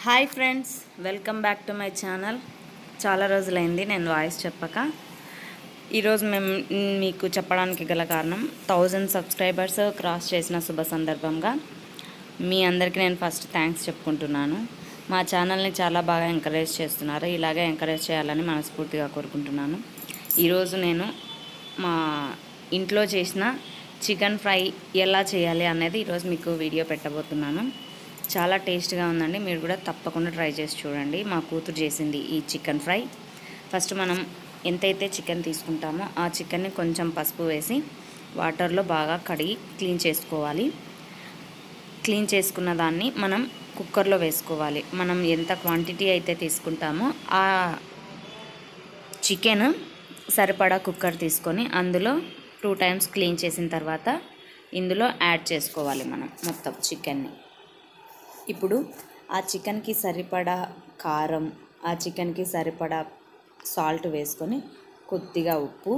hi friends welcome back to my channel చాలా రోజులైంది నేను వాయిస్ చెప్పక ఈరోజు మేము మీకు చెప్పడానికి గల కారణం థౌజండ్ సబ్స్క్రైబర్స్ క్రాస్ చేసిన శుభ సందర్భంగా మీ అందరికీ నేను ఫస్ట్ థ్యాంక్స్ చెప్పుకుంటున్నాను మా ఛానల్ని చాలా బాగా ఎంకరేజ్ చేస్తున్నారు ఇలాగే ఎంకరేజ్ చేయాలని మనస్ఫూర్తిగా కోరుకుంటున్నాను ఈరోజు నేను మా ఇంట్లో చేసిన చికెన్ ఫ్రై ఎలా చేయాలి అనేది ఈరోజు మీకు వీడియో పెట్టబోతున్నాను చాలా టేస్ట్గా ఉందండి మీరు కూడా తప్పకుండా ట్రై చేసి చూడండి మా కూతురు చేసింది ఈ చికెన్ ఫ్రై ఫస్ట్ మనం ఎంతైతే చికెన్ తీసుకుంటామో ఆ చికెన్ని కొంచెం పసుపు వేసి వాటర్లో బాగా కడిగి క్లీన్ చేసుకోవాలి క్లీన్ చేసుకున్న దాన్ని మనం కుక్కర్లో వేసుకోవాలి మనం ఎంత క్వాంటిటీ అయితే తీసుకుంటామో ఆ చికెన్ సరిపడా కుక్కర్ తీసుకొని అందులో టూ టైమ్స్ క్లీన్ చేసిన తర్వాత ఇందులో యాడ్ చేసుకోవాలి మనం మొత్తం చికెన్ని ఇప్పుడు ఆ చికెన్కి సరిపడా కారం ఆ చికెన్కి సరిపడా సాల్ట్ వేసుకొని కొద్దిగా ఉప్పు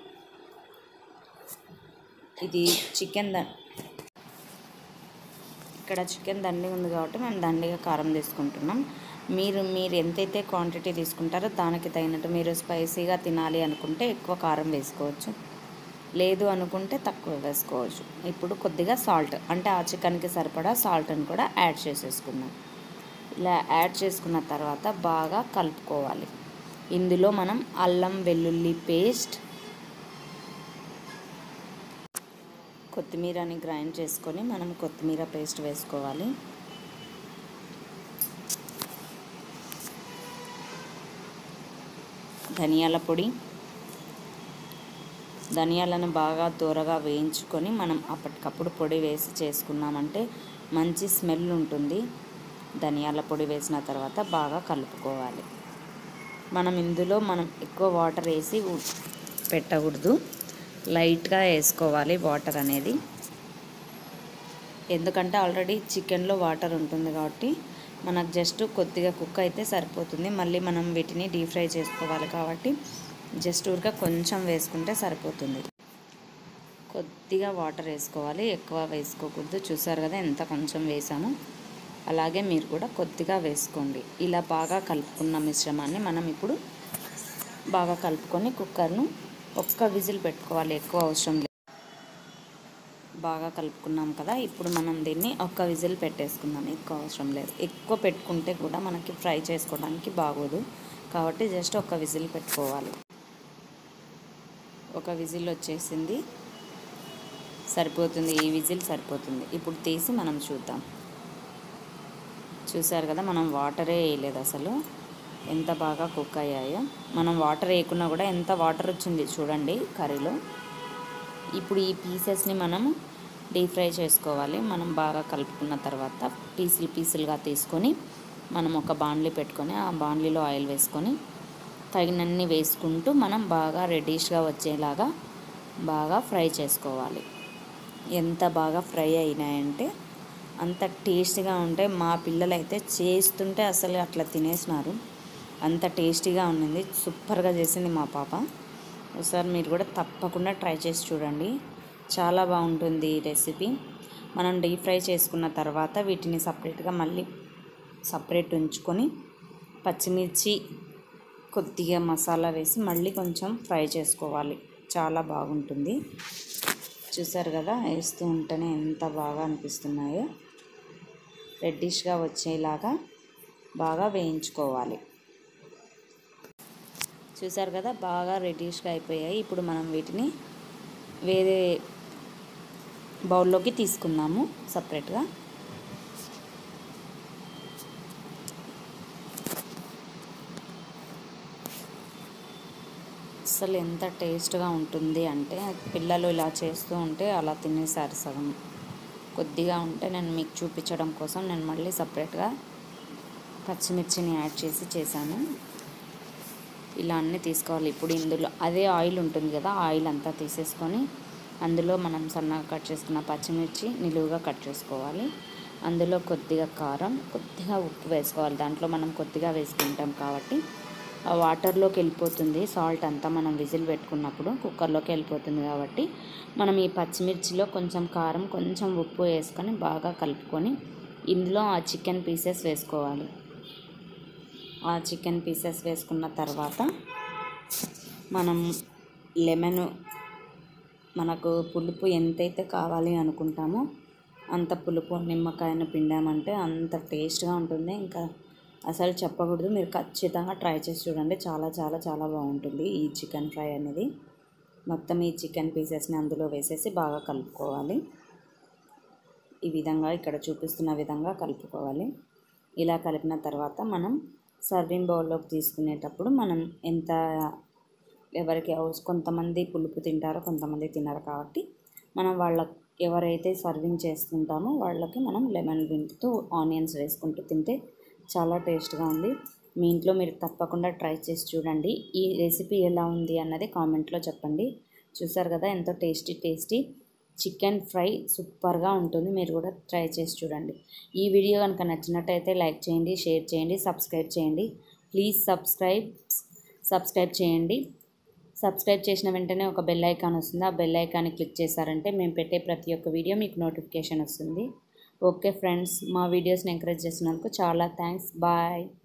ఇది చికెన్ ద ఇక్కడ చికెన్ దండి ఉంది కాబట్టి మేము దండిగా కారం తీసుకుంటున్నాం మీరు మీరు ఎంతైతే క్వాంటిటీ తీసుకుంటారో దానికి తగినట్టు మీరు స్పైసీగా తినాలి అనుకుంటే ఎక్కువ కారం వేసుకోవచ్చు లేదు అనుకుంటే తక్కువ వేసుకోవచ్చు ఇప్పుడు కొద్దిగా సాల్ట్ అంటే ఆ చికెన్కి సరిపడా సాల్ట్ని కూడా యాడ్ చేసేసుకుందాం ఇలా యాడ్ చేసుకున్న తర్వాత బాగా కలుపుకోవాలి ఇందులో మనం అల్లం వెల్లుల్లి పేస్ట్ కొత్తిమీరని గ్రైండ్ చేసుకొని మనం కొత్తిమీర పేస్ట్ వేసుకోవాలి ధనియాల పొడి ధనియాలను బాగా దూరగా వేయించుకొని మనం అప్పటికప్పుడు పొడి వేసి చేసుకున్నామంటే మంచి స్మెల్ ఉంటుంది ధనియాల పొడి వేసిన తర్వాత బాగా కలుపుకోవాలి మనం ఇందులో మనం ఎక్కువ వాటర్ వేసి ఉ- పెట్టకూడదు లైట్గా వేసుకోవాలి వాటర్ అనేది ఎందుకంటే ఆల్రెడీ చికెన్లో వాటర్ ఉంటుంది కాబట్టి మనకు జస్ట్ కొద్దిగా కుక్ అయితే సరిపోతుంది మళ్ళీ మనం వీటిని డీప్ ఫ్రై చేసుకోవాలి కాబట్టి జస్ట్ ఊరిక కొంచెం వేసుకుంటే సరిపోతుంది కొద్దిగా వాటర్ వేసుకోవాలి ఎక్కువ వేసుకోకూడదు చూసారు కదా ఎంత కొంచెం వేసాము అలాగే మీరు కూడా కొద్దిగా వేసుకోండి ఇలా బాగా కలుపుకున్న మిశ్రమాన్ని మనం ఇప్పుడు బాగా కలుపుకొని కుక్కర్ను ఒక్క విజిల్ పెట్టుకోవాలి ఎక్కువ అవసరం లేదు బాగా కలుపుకున్నాం కదా ఇప్పుడు మనం దీన్ని ఒక్క విజిల్ పెట్టేసుకుందాం ఎక్కువ అవసరం లేదు ఎక్కువ పెట్టుకుంటే కూడా మనకి ఫ్రై చేసుకోవడానికి బాగోదు కాబట్టి జస్ట్ ఒక విజిల్ పెట్టుకోవాలి ఒక విజిల్ వచ్చేసింది సరిపోతుంది ఈ విజిల్ సరిపోతుంది ఇప్పుడు తీసి మనం చూద్దాం చూసారు కదా మనం వాటరే వేయలేదు అసలు ఎంత బాగా కుక్ అయ్యాయో మనం వాటర్ వేయకున్నా కూడా ఎంత వాటర్ వచ్చింది చూడండి కర్రీలో ఇప్పుడు ఈ పీసెస్ని మనం డీప్ ఫ్రై చేసుకోవాలి మనం బాగా కలుపుకున్న తర్వాత పీసులు పీసులుగా తీసుకొని మనం ఒక బాండ్లీ పెట్టుకొని ఆ బాండ్లీలో ఆయిల్ వేసుకొని తగినన్ని వేసుకుంటూ మనం బాగా రెడ్డిష్గా వచ్చేలాగా బాగా ఫ్రై చేసుకోవాలి ఎంత బాగా ఫ్రై అయినాయంటే అంత టేస్టీగా ఉంటే మా పిల్లలు అయితే చేస్తుంటే అసలు అట్లా తినేసినారు అంత టేస్టీగా ఉండింది సూపర్గా చేసింది మా పాప ఒకసారి మీరు కూడా తప్పకుండా ట్రై చేసి చూడండి చాలా బాగుంటుంది ఈ రెసిపీ మనం డీప్ ఫ్రై చేసుకున్న తర్వాత వీటిని సపరేట్గా మళ్ళీ సపరేట్ ఉంచుకొని పచ్చిమిర్చి కొద్దిగా మసాలా వేసి మళ్ళీ కొంచెం ఫ్రై చేసుకోవాలి చాలా బాగుంటుంది చూసారు కదా వేస్తూ ఉంటేనే ఎంత బాగా అనిపిస్తున్నాయో రెడ్డిష్గా వచ్చేలాగా బాగా వేయించుకోవాలి చూసారు కదా బాగా రెడ్డిష్గా అయిపోయాయి ఇప్పుడు మనం వీటిని వేరే బౌల్లోకి తీసుకుందాము సపరేట్గా అసలు ఎంత టేస్ట్గా ఉంటుంది అంటే పిల్లలు ఇలా చేస్తూ ఉంటే అలా తినేసారు సగం కొద్దిగా ఉంటే నేను మీకు చూపించడం కోసం నేను మళ్ళీ సపరేట్గా పచ్చిమిర్చిని యాడ్ చేసి చేశాను ఇలా అన్నీ తీసుకోవాలి ఇప్పుడు ఇందులో అదే ఆయిల్ ఉంటుంది కదా ఆయిల్ అంతా తీసేసుకొని అందులో మనం సన్నగా కట్ చేసుకున్న పచ్చిమిర్చి నిలువుగా కట్ చేసుకోవాలి అందులో కొద్దిగా కారం కొద్దిగా ఉప్పు వేసుకోవాలి దాంట్లో మనం కొద్దిగా వేసుకుంటాం కాబట్టి ఆ వాటర్లోకి వెళ్ళిపోతుంది సాల్ట్ అంతా మనం విజిల్ పెట్టుకున్నప్పుడు కుక్కర్లోకి వెళ్ళిపోతుంది కాబట్టి మనం ఈ పచ్చిమిర్చిలో కొంచెం కారం కొంచెం ఉప్పు వేసుకొని బాగా కలుపుకొని ఇందులో ఆ చికెన్ పీసెస్ వేసుకోవాలి ఆ చికెన్ పీసెస్ వేసుకున్న తర్వాత మనం లెమన్ మనకు పులుపు ఎంతైతే కావాలి అనుకుంటామో అంత పులుపు నిమ్మకాయను పిండామంటే అంత టేస్ట్గా ఉంటుంది ఇంకా అసలు చెప్పకూడదు మీరు ఖచ్చితంగా ట్రై చేసి చూడండి చాలా చాలా చాలా బాగుంటుంది ఈ చికెన్ ఫ్రై అనేది మొత్తం ఈ చికెన్ పీసెస్ని అందులో వేసేసి బాగా కలుపుకోవాలి ఈ విధంగా ఇక్కడ చూపిస్తున్న విధంగా కలుపుకోవాలి ఇలా కలిపిన తర్వాత మనం సర్వింగ్ బౌల్లోకి తీసుకునేటప్పుడు మనం ఎంత ఎవరికి అవస- కొంతమంది పులుపు తింటారో కొంతమంది తినరు కాబట్టి మనం వాళ్ళ ఎవరైతే సర్వింగ్ చేసుకుంటామో వాళ్ళకి మనం లెమన్ పిండితో ఆనియన్స్ వేసుకుంటూ తింటే చాలా టేస్ట్గా ఉంది మీ ఇంట్లో మీరు తప్పకుండా ట్రై చేసి చూడండి ఈ రెసిపీ ఎలా ఉంది అన్నది కామెంట్లో చెప్పండి చూసారు కదా ఎంతో టేస్టీ టేస్టీ చికెన్ ఫ్రై సూపర్గా ఉంటుంది మీరు కూడా ట్రై చేసి చూడండి ఈ వీడియో కనుక నచ్చినట్టయితే లైక్ చేయండి షేర్ చేయండి సబ్స్క్రైబ్ చేయండి ప్లీజ్ సబ్స్క్రైబ్ సబ్స్క్రైబ్ చేయండి సబ్స్క్రైబ్ చేసిన వెంటనే ఒక బెల్ ఐకాన్ వస్తుంది ఆ బెల్ ఐకాన్ని క్లిక్ చేశారంటే మేము పెట్టే ప్రతి ఒక్క వీడియో మీకు నోటిఫికేషన్ వస్తుంది ఓకే ఫ్రెండ్స్ మా వీడియోస్ని ఎంకరేజ్ చేసినందుకు చాలా థ్యాంక్స్ బాయ్